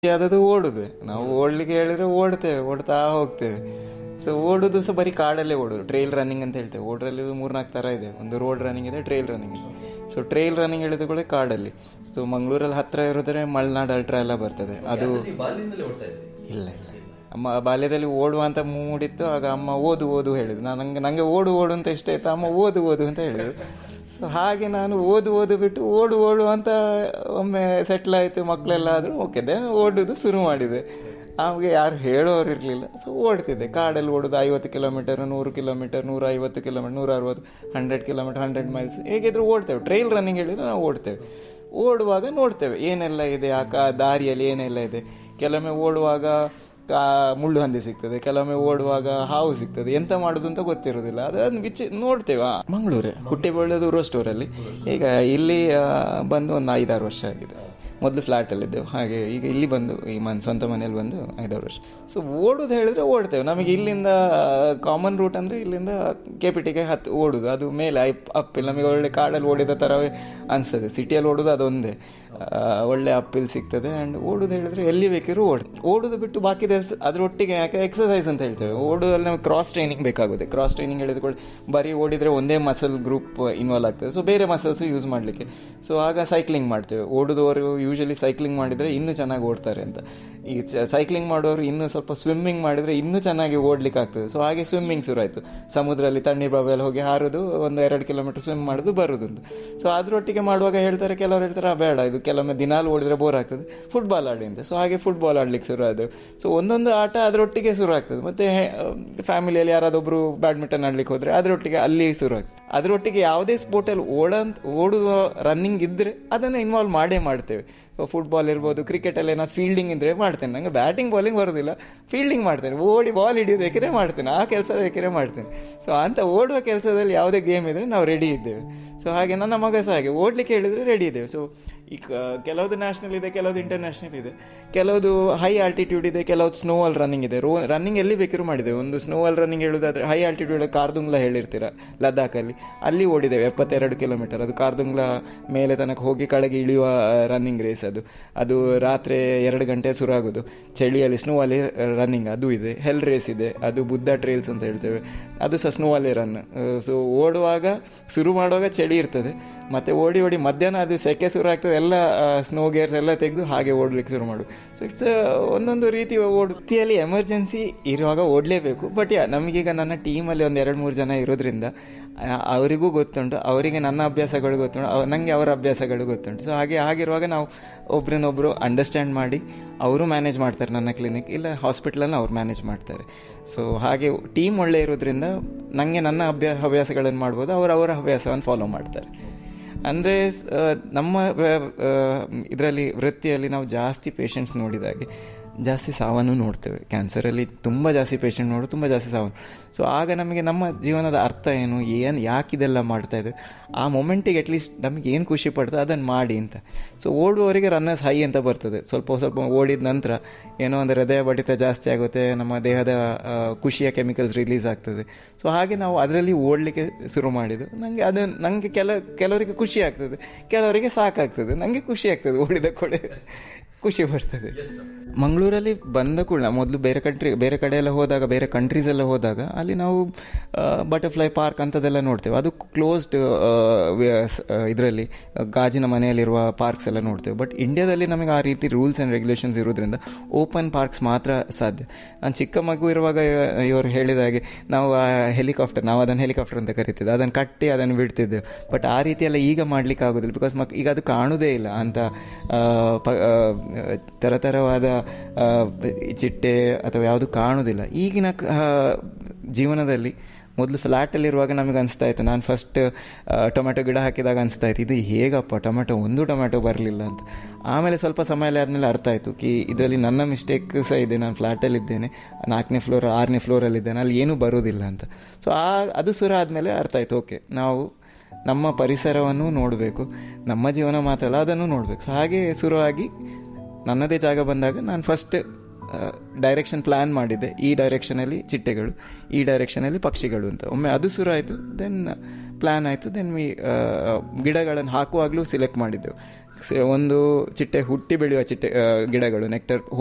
ಯಾವ್ದಾದ್ರು ಓಡುದು ನಾವು ಓಡ್ಲಿಕ್ಕೆ ಹೇಳಿದ್ರೆ ಓಡ್ತೇವೆ ಓಡ್ತಾ ಹೋಗ್ತೇವೆ ಸೊ ಓಡುದು ಸಹ ಬರೀ ಕಾಡಲ್ಲೇ ಓಡೋದು ಟ್ರೈಲ್ ರನ್ನಿಂಗ್ ಅಂತ ಹೇಳ್ತೇವೆ ಓಡ್ರಲ್ಲಿ ಮೂರ್ನಾಲ್ಕು ಥರ ಇದೆ ಒಂದು ರೋಡ್ ರನ್ನಿಂಗ್ ಇದೆ ಟ್ರೈಲ್ ರನ್ನಿಂಗ್ ಇದೆ ಸೊ ಟ್ರೈಲ್ ರನ್ನಿಂಗ್ ಹೇಳಿದ ಕೂಡ ಕಾಡಲ್ಲಿ ಸೊ ಮಂಗಳೂರಲ್ಲಿ ಹತ್ರ ಇರೋದ್ರೆ ಮಲೆನಾಡು ಅಲ್ಟ್ರಾ ಎಲ್ಲ ಬರ್ತದೆ ಅದು ಬಾಲ್ಯದಿಂದಲೇ ಓಡ್ತಾ ಇದ್ರಿ ಇಲ್ಲ ಇಲ್ಲ ಅಮ್ಮ ಬಾಲ್ಯದಲ್ಲಿ ಓಡುವ ಅಂತ ಮೂಡಿತ್ತು ಆಗ ಅಮ್ಮ ಓದು ಓದು ಹೇಳಿದ್ರು ನಾನು ನಂಗೆ ನಂಗೆ ಓಡು ಓಡು ಅಂತ ಇಷ್ಟ ಆಯ್ತು ಅಮ್ಮ ಓದು ಓದು ಅಂತ ಹೇಳಿದ್ರು ಸೊ ಹಾಗೆ ನಾನು ಓದು ಓದು ಬಿಟ್ಟು ಓಡು ಓಡು ಅಂತ ಒಮ್ಮೆ ಸೆಟ್ಲ್ ಆಯಿತು ಮಕ್ಕಳೆಲ್ಲ ಆದರೂ ಓಕೆ ದೆನ್ ಓಡೋದು ಶುರು ಮಾಡಿದೆ ಆಮೇಲೆ ಯಾರು ಹೇಳೋರು ಇರಲಿಲ್ಲ ಸೊ ಓಡ್ತಿದ್ದೆ ಕಾಡಲ್ಲಿ ಓಡೋದು ಐವತ್ತು ಕಿಲೋಮೀಟರ್ ನೂರು ಕಿಲೋಮೀಟರ್ ನೂರ ಐವತ್ತು ಕಿಲೋಮೀಟರ್ ನೂರ ಅರವತ್ತು ಹಂಡ್ರೆಡ್ ಕಿಲೋಮೀಟರ್ ಹಂಡ್ರೆಡ್ ಮೈಲ್ಸ್ ಹೇಗಿದ್ರು ಓಡ್ತೇವೆ ಟ್ರೈಲ್ ರನ್ನಿಂಗ್ ಹೇಳಿದ್ರೆ ನಾವು ಓಡ್ತೇವೆ ಓಡುವಾಗ ನೋಡ್ತೇವೆ ಏನೆಲ್ಲ ಇದೆ ಆ ಕಾ ದಾರಿಯಲ್ಲಿ ಏನೆಲ್ಲ ಇದೆ ಕೆಲವೊಮ್ಮೆ ಓಡುವಾಗ ಕಾ ಮುಳ್ಳು ಹಂದಿ ಸಿಗ್ತದೆ ಕೆಲವೊಮ್ಮೆ ಓಡುವಾಗ ಹಾವು ಸಿಗ್ತದೆ ಎಂತ ಮಾಡೋದು ಅಂತ ಗೊತ್ತಿರೋದಿಲ್ಲ ಅದನ್ನು ವಿಚಿ ನೋಡ್ತೇವೆ ಮಂಗಳೂರೇ ಹುಟ್ಟಿ ಬೆಳೆದದು ರೋ ಸ್ಟೋರಲ್ಲಿ ಈಗ ಇಲ್ಲಿ ಆ, ಬಂದು ಒಂದು ಐದಾರು ವರ್ಷ ಆಗಿದೆ ಮೊದಲು ಫ್ಲ್ಯಾಟಲ್ಲಿದ್ದೆವು ಹಾಗೆ ಈಗ ಇಲ್ಲಿ ಬಂದು ಈ ಮನ್ ಸ್ವಂತ ಮನೇಲಿ ಬಂದು ಐದಾರು ವರ್ಷ ಸೊ ಓಡೋದು ಹೇಳಿದ್ರೆ ಓಡ್ತೇವೆ ನಮಗೆ ಇಲ್ಲಿಂದ ಕಾಮನ್ ರೂಟ್ ಅಂದರೆ ಇಲ್ಲಿಂದ ಕೆ ಪಿ ಟಿಗೆ ಹತ್ತು ಓಡುದು ಅದು ಮೇಲೆ ಅಪ್ ಅಪ್ಪಿಲ್ ನಮಗೆ ಒಳ್ಳೆ ಕಾಡಲ್ಲಿ ಓಡಿದ ಥರವೇ ಅನಿಸ್ತದೆ ಸಿಟಿಯಲ್ಲಿ ಓಡೋದು ಅದೊಂದೇ ಆ, ಒಳ್ಳೆ ಅಪ್ಪಿಲ್ ಸಿಗ್ತದೆ ಆ್ಯಂಡ್ ಓಡೋದು ಹೇಳಿದ್ರೆ ಎಲ್ಲಿ ಬೇಕಿದ್ರು ಓಡ್ ಓಡೋದು ಬಿಟ್ಟು ಬಾಕಿ ದಿವಸ ಅದರೊಟ್ಟಿಗೆ ಯಾಕೆ ಎಕ್ಸಸೈಸ್ ಅಂತ ಹೇಳ್ತೇವೆ ಓಡೋದಲ್ಲಿ ನಮಗೆ ಕ್ರಾಸ್ ಟ್ರೈನಿಂಗ್ ಬೇಕಾಗುತ್ತೆ ಕ್ರಾಸ್ ಟ್ರೈನಿಂಗ್ ಹೇಳಿದ್ಕೊಳ್ಳಿ ಬರೀ ಓಡಿದ್ರೆ ಒಂದೇ ಮಸಲ್ ಗ್ರೂಪ್ ಇನ್ವಾಲ್ವ್ ಆಗ್ತದೆ ಸೊ ಬೇರೆ ಮಸಲ್ಸ್ ಯೂಸ್ ಮಾಡಲಿಕ್ಕೆ ಸೊ ಆಗ ಸೈಕ್ಲಿಂಗ್ ಮಾಡ್ತೇವೆ ಓಡಿದವರು ಯೂಶಲಿ ಸೈಕ್ಲಿಂಗ್ ಮಾಡಿದರೆ ಇನ್ನೂ ಚೆನ್ನಾಗಿ ಓಡ್ತಾರೆ ಅಂತ ಈ ಸೈಕ್ಲಿಂಗ್ ಮಾಡೋರು ಇನ್ನೂ ಸ್ವಲ್ಪ ಸ್ವಿಮ್ಮಿಂಗ್ ಮಾಡಿದರೆ ಇನ್ನೂ ಚೆನ್ನಾಗಿ ಓಡ್ಲಿಕ್ಕೆ ಆಗ್ತದೆ ಸೊ ಹಾಗೆ ಸ್ವಿಮ್ಮಿಂಗ್ ಶುರು ಆಯಿತು ಸಮುದ್ರದಲ್ಲಿ ತಣ್ಣೀರ್ ಬಾವಿಯಲ್ಲಿ ಹೋಗಿ ಹಾರೋದು ಒಂದು ಎರಡು ಕಿಲೋಮೀಟರ್ ಸ್ವಿಮ್ ಮಾಡೋದು ಬರೋದು ಅಂತ ಸೊ ಅದರೊಟ್ಟಿಗೆ ಮಾಡುವಾಗ ಹೇಳ್ತಾರೆ ಕೆಲವರು ಹೇಳ್ತಾರೆ "ಆ, ಬೇಡ ಇದು ಕೆಲವೊಮ್ಮೆ ದಿನಾಲು ಓಡಿದ್ರೆ ಬೋರ್ ಆಗ್ತದೆ ಫುಟ್ಬಾಲ್ ಆಡಿ ಅಂತ ಸೊ ಹಾಗೆ ಫುಟ್ಬಾಲ್ ಆಡ್ಲಿಕ್ಕೆ ಶುರು ಆದವು ಸೊ ಒಂದೊಂದು ಆಟ ಅದರೊಟ್ಟಿಗೆ ಶುರು ಆಗ್ತದೆ ಮತ್ತೆ ಫ್ಯಾಮಿಲಿಯಲ್ಲಿ ಯಾರಾದೊಬ್ರು ಬ್ಯಾಡ್ಮಿಂಟನ್ ಆಡ್ಲಿಕ್ಕೆ ಹೋದ್ರೆ ಅದರೊಟ್ಟಿಗೆ ಅಲ್ಲಿ ಶುರು ಆಗ್ತದೆ ಅದರೊಟ್ಟಿಗೆ ಯಾವುದೇ ಸ್ಪೋರ್ಟಲ್ಲಿ ಓಡಂತ ಓಡುವ ರನ್ನಿಂಗ್ ಇದ್ದರೆ ಅದನ್ನು ಇನ್ವಾಲ್ವ್ ಮಾಡೇ ಮಾಡ್ತೇವೆ ಫುಟ್ಬಾಲ್ ಇರ್ಬೋದು ಕ್ರಿಕೆಟಲ್ಲಿ ಏನಾದ್ರು ಫೀಲ್ಡಿಂಗ್ ಇದ್ದರೆ ಮಾಡ್ತೇನೆ ನಂಗೆ ಬ್ಯಾಟಿಂಗ್ ಬಾಲಿಂಗ್ ಬರೋದಿಲ್ಲ ಫೀಲ್ಡಿಂಗ್ ಮಾಡ್ತೇನೆ ಓಡಿ ಬಾಲ್ ಹಿಡಿಯೋದು ಬೇಕಿದ್ರೆ ಮಾಡ್ತೇನೆ ಆ ಕೆಲಸ ಬೇಕಿದ್ರೆ ಮಾಡ್ತೇನೆ ಸೊ ಅಂತ ಓಡುವ ಕೆಲಸದಲ್ಲಿ ಯಾವುದೇ ಗೇಮ್ ಇದ್ದರೆ ನಾವು ರೆಡಿ ಇದ್ದೇವೆ ಸೊ ಹಾಗೆ ನನ್ನ ಮಗ ಸಹ ಹಾಗೆ ಓಡ್ಲಿಕ್ಕೆ ಹೇಳಿದರೆ ರೆಡಿ ಇದ್ದೇವೆ ಸೊ ಈಗ ಕೆಲವುದು ನ್ಯಾಷನಲ್ ಇದೆ ಕೆಲವುದು ಇಂಟರ್ನ್ಯಾಷನಲ್ ಇದೆ ಕೆಲವುದು ಹೈ ಆಲ್ಟಿಟ್ಯೂಡ್ ಇದೆ ಕೆಲವುದು ಸ್ನೋ ಅಲ್ಲಿ ರನ್ನಿಂಗ್ ಇದೆ ರೋ ರನ್ನಿಂಗ್ ಎಲ್ಲಿ ಬೇಕಿದ್ರು ಮಾಡಿದ್ದೇವೆ ಒಂದು ಸ್ನೋ ಅಲ್ಲಿ ರನ್ನಿಂಗ್ ಹೇಳೋದಾದ್ರೆ ಹೈ ಆಲ್ಟಿಟ್ಯೂಡ್ ಕಾರ್ದುಂಗ್ಲಾ ಹೇಳಿರ್ತೀರ ಲದ್ದಾಖಲ್ಲಿ ಅಲ್ಲಿ ಓಡಿದ್ದೇವೆ ಎಪ್ಪತ್ತೆರಡು ಕಿಲೋಮೀಟರ್ ಅದು ಕಾರ್ದುಂಗ್ಲಾ ಮೇಲೆ ತನಕ ಹೋಗಿ ಕೆಳಗೆ ಇಳಿಯುವ ರನ್ನಿಂಗ್ ರೇಸ್ ಅದು ಅದು ರಾತ್ರಿ ಎರಡು ಗಂಟೆ ಶುರು ಆಗೋದು ಚಳಿಯಲ್ಲಿ ಸ್ನೋ ಅಲ್ಲಿ ರನ್ನಿಂಗ್ ಅದು ಇದೆ ಹೆಲ್ ರೇಸ್ ಇದೆ ಅದು ಬುದ್ಧ ಟ್ರೇಲ್ಸ್ ಅಂತ ಹೇಳ್ತೇವೆ ಅದು ಸಹ ಸ್ನೋ ಅಲ್ಲಿ ರನ್ ಸೊ ಓಡುವಾಗ ಶುರು ಮಾಡುವಾಗ ಚಳಿ ಇರ್ತದೆ ಮತ್ತೆ ಓಡಿ ಓಡಿ ಮಧ್ಯಾಹ್ನ ಅದು ಸೆಕೆ ಶುರು ಆಗ್ತದೆ ಎಲ್ಲ ಸ್ನೋ ಗೇರ್ಸ್ ಎಲ್ಲ ತೆಗೆದು ಹಾಗೆ ಓಡ್ಲಿಕ್ಕೆ ಶುರು ಮಾಡು ಸೊ ಇಟ್ಸ್ ಒಂದೊಂದು ರೀತಿ ಓಡುತ್ತಿಯಲ್ಲಿ ಎಮರ್ಜೆನ್ಸಿ ಇರುವಾಗ ಓಡಲೇಬೇಕು ಬಟ್ ಯಾ ನಮಗೀಗ ನನ್ನ ಟೀಮಲ್ಲಿ ಒಂದು ಎರಡು ಮೂರು ಜನ ಇರೋದ್ರಿಂದ ಆ, ಅವರಿಗೂ ಗೊತ್ತುಂಟು ಅವರಿಗೆ ನನ್ನ ಅಭ್ಯಾಸಗಳು ಗೊತ್ತುಂಟು ಅವ ನನಗೆ ಅವರ ಅಭ್ಯಾಸಗಳು ಗೊತ್ತುಂಟು ಸೊ ಹಾಗೆ ಆಗಿರುವಾಗ ನಾವು ಒಬ್ರನ್ನೊಬ್ಬರು ಅಂಡರ್ಸ್ಟ್ಯಾಂಡ್ ಮಾಡಿ ಅವರು ಮ್ಯಾನೇಜ್ ಮಾಡ್ತಾರೆ ನನ್ನ ಕ್ಲಿನಿಕ್ ಇಲ್ಲ ಹಾಸ್ಪಿಟ್ಲಲ್ಲಿ ಅವ್ರು ಮ್ಯಾನೇಜ್ ಮಾಡ್ತಾರೆ ಸೊ ಹಾಗೆ ಟೀಮ್ ಒಳ್ಳೆ ಇರೋದ್ರಿಂದ ನನಗೆ ನನ್ನ ಅಭ್ಯಾಸ ಹವ್ಯಾಸಗಳನ್ನು ಮಾಡ್ಬೋದು ಅವರು ಅವರ ಹವ್ಯಾಸವನ್ನು ಫಾಲೋ ಮಾಡ್ತಾರೆ ಅಂದರೆ ನಮ್ಮ ಇದರಲ್ಲಿ ವೃತ್ತಿಯಲ್ಲಿ ನಾವು ಜಾಸ್ತಿ ಪೇಷಂಟ್ಸ್ ನೋಡಿದಾಗೆ ಜಾಸ್ತಿ ಸಾವನ್ನು ನೋಡ್ತೇವೆ ಕ್ಯಾನ್ಸರಲ್ಲಿ ತುಂಬ ಜಾಸ್ತಿ ಪೇಷಂಟ್ ನೋಡು ತುಂಬ ಜಾಸ್ತಿ ಸಾವನ್ನು ಸೊ ಆಗ ನಮಗೆ ನಮ್ಮ ಜೀವನದ ಅರ್ಥ ಏನು ಏನು ಯಾಕೆ ಇದೆಲ್ಲ ಮಾಡ್ತಾ ಇದ್ದೇವೆ ಆ ಮೊಮೆಂಟಿಗೆ ಅಟ್ಲೀಸ್ಟ್ ನಮಗೆ ಏನು ಖುಷಿ ಪಡ್ತದೆ ಅದನ್ನು ಮಾಡಿ ಅಂತ ಸೊ ಓಡುವವರಿಗೆ ರನ್ನರ್ಸ್ ಹೈ ಅಂತ ಬರ್ತದೆ ಸ್ವಲ್ಪ ಸ್ವಲ್ಪ ಓಡಿದ ನಂತರ ಏನೋ ಒಂದು ಹೃದಯ ಬಡಿತ ಜಾಸ್ತಿ ಆಗುತ್ತೆ ನಮ್ಮ ದೇಹದ ಆ, ಖುಷಿಯ ಕೆಮಿಕಲ್ಸ್ ರಿಲೀಸ್ ಆಗ್ತದೆ ಸೊ ಹಾಗೆ ನಾವು ಅದರಲ್ಲಿ ಓಡಲಿಕ್ಕೆ ಶುರು ಮಾಡಿದ್ದು ನನಗೆ ಅದು ನನಗೆ ಕೆಲ ಕೆಲವರಿಗೆ ಖುಷಿ ಆಗ್ತದೆ ಕೆಲವರಿಗೆ ಸಾಕಾಗ್ತದೆ ನನಗೆ ಖುಷಿ ಆಗ್ತದೆ ಓಡಿದ ಕೂಡ ಖುಷಿ ಬರ್ತದೆ ಮಂಗಳೂರಲ್ಲಿ ಬಂದ ಕೂಡ ಮೊದಲು ಬೇರೆ ಕಂಟ್ರಿ ಬೇರೆ ಕಡೆ ಎಲ್ಲ ಹೋದಾಗ ಬೇರೆ ಕಂಟ್ರೀಸ್ ಎಲ್ಲ ಹೋದಾಗ ಅಲ್ಲಿ ನಾವು ಬಟರ್ಫ್ಲೈ ಪಾರ್ಕ್ ಅಂಥದ್ದೆಲ್ಲ ನೋಡ್ತೇವೆ ಅದು ಕ್ಲೋಸ್ಡ್ ಇದರಲ್ಲಿ ಗಾಜಿನ ಮನೆಯಲ್ಲಿರುವ ಪಾರ್ಕ್ಸ್ ಎಲ್ಲ ನೋಡ್ತೇವೆ ಬಟ್ ಇಂಡಿಯಾದಲ್ಲಿ ನಮಗೆ ಆ ರೀತಿ ರೂಲ್ಸ್ ಆ್ಯಂಡ್ ರೆಗ್ಯುಲೇಷನ್ಸ್ ಇರೋದ್ರಿಂದ ಓಪನ್ ಪಾರ್ಕ್ಸ್ ಮಾತ್ರ ಸಾಧ್ಯ ನಾನು ಚಿಕ್ಕ ಮಗು ಇರುವಾಗ ಇವರು ಹೇಳಿದ ಹಾಗೆ ನಾವು ಆ ಹೆಲಿಕಾಪ್ಟರ್ ನಾವು ಅದನ್ನು ಹೆಲಿಕಾಪ್ಟರ್ ಅಂತ ಕರಿತಿದ್ದೆ ಅದನ್ನು ಕಟ್ಟಿ ಅದನ್ನು ಬಿಡ್ತಿದ್ದೆವು ಬಟ್ ಆ ರೀತಿ ಎಲ್ಲ ಈಗ ಮಾಡ್ಲಿಕ್ಕೆ ಆಗೋದಿಲ್ಲ ಬಿಕಾಸ್ ಮಕ್ ಈಗ ಅದು ಕಾಣುವುದೇ ಇಲ್ಲ ಅಂತ ಆ, ಪ- ಆ, ತರತರವಾದ ಆ, ಚಿಟ್ಟೆ ಅಥವಾ ಯಾವುದು ಕಾಣುವುದಿಲ್ಲ ಈಗಿನ ಕ- ಆ, ಜೀವನದಲ್ಲಿ ಮೊದಲು ಫ್ಲ್ಯಾಟಲ್ಲಿರುವಾಗ ನಮಗೆ ಅನಿಸ್ತಾ ಇತ್ತು ನಾನು ಫಸ್ಟ್ ಟೊಮೆಟೊ ಗಿಡ ಹಾಕಿದಾಗ ಅನಿಸ್ತಾ ಇತ್ತು ಇದು ಹೇಗಪ್ಪ ಟೊಮೆಟೊ ಒಂದು ಟೊಮೆಟೊ ಬರಲಿಲ್ಲ ಅಂತ ಆಮೇಲೆ ಸ್ವಲ್ಪ ಸಮಯ ಆದಮೇಲೆ ಅರ್ಥ ಆಯಿತು ಕಿ ಇದರಲ್ಲಿ ನನ್ನ ಮಿಸ್ಟೇಕ್ ಸಹ ಇದೆ ನಾನು ಫ್ಲ್ಯಾಟಲ್ಲಿದ್ದೇನೆ ನಾಲ್ಕನೇ ಫ್ಲೋರ್ ಆರನೇ ಫ್ಲೋರಲ್ಲಿದ್ದೇನೆ ಅಲ್ಲಿ ಏನೂ ಬರೋದಿಲ್ಲ ಅಂತ ಸೊ ಆ ಅದು ಸುರ ಆದಮೇಲೆ ಅರ್ಥ ಆಯಿತು ಓಕೆ ನಾವು ನಮ್ಮ ಪರಿಸರವನ್ನು ನೋಡಬೇಕು ನಮ್ಮ ಜೀವನ ಮಾತ್ರ ಅಲ್ಲ ಅದನ್ನು ನೋಡಬೇಕು ಸೊ ಹಾಗೆ ಶುರುವಾಗಿ ನನ್ನದೇ ಜಾಗ ಬಂದಾಗ ನಾನು ಫಸ್ಟ್ ಡೈರೆಕ್ಷನ್ ಪ್ಲ್ಯಾನ್ ಮಾಡಿದ್ದೆ ಈ ಡೈರೆಕ್ಷನಲ್ಲಿ ಚಿಟ್ಟೆಗಳು ಈ ಡೈರೆಕ್ಷನಲ್ಲಿ ಪಕ್ಷಿಗಳು ಅಂತ ಒಮ್ಮೆ ಅದು ಶುರು ಆಯಿತು ದೆನ್ ಪ್ಲ್ಯಾನ್ ಆಯಿತು ದೆನ್ ವಿ ಗಿಡಗಳನ್ನು ಹಾಕುವಾಗಲೂ ಸಿಲೆಕ್ಟ್ ಮಾಡಿದ್ದೆವು ಒಂದು ಚಿಟ್ಟೆ ಹುಟ್ಟಿ ಬೆಳೆಯುವ ಚಿಟ್ಟೆ ಆ, ಗಿಡಗಳು ನೆಕ್ಟರ್